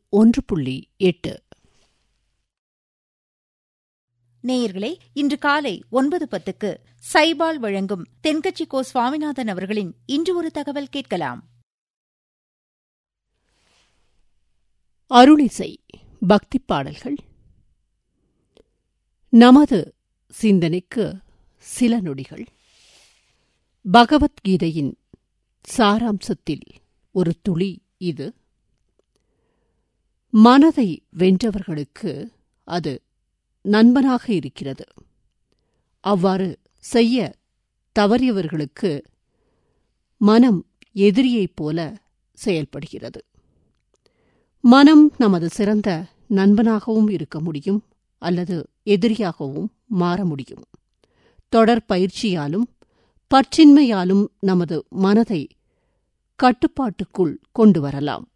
ஒன்று புள்ளி எட்டு நேயர்களே இன்று காலை ஒன்பது பத்துக்கு சைபால் வழங்கும் தென்கட்சி கோ சுவாமிநாதன் அவர்களின் இன்று ஒரு தகவல் கேட்கலாம் அருளிசை பக்தி பாடல்கள் நமது சிந்தனைக்கு சில நொடிகள் பகவத்கீதையின் சாராம்சத்தில் ஒரு துளி இது மனதை வென்றவர்களுக்கு அது நண்பனாக இருக்கிறது அவ்வாறு செய்ய தவறியவர்களுக்கு மனம் எதிரியைப் போல செயல்படுகிறது மனம் நமது சிறந்த நண்பனாகவும் இருக்க முடியும் அல்லது எதிரியாகவும் மாற முடியும் தொடர் பயிற்சியாலும் பற்றின்மையாலும் நமது மனதை கட்டுப்பாட்டுக்குள் கொண்டு வரலாம்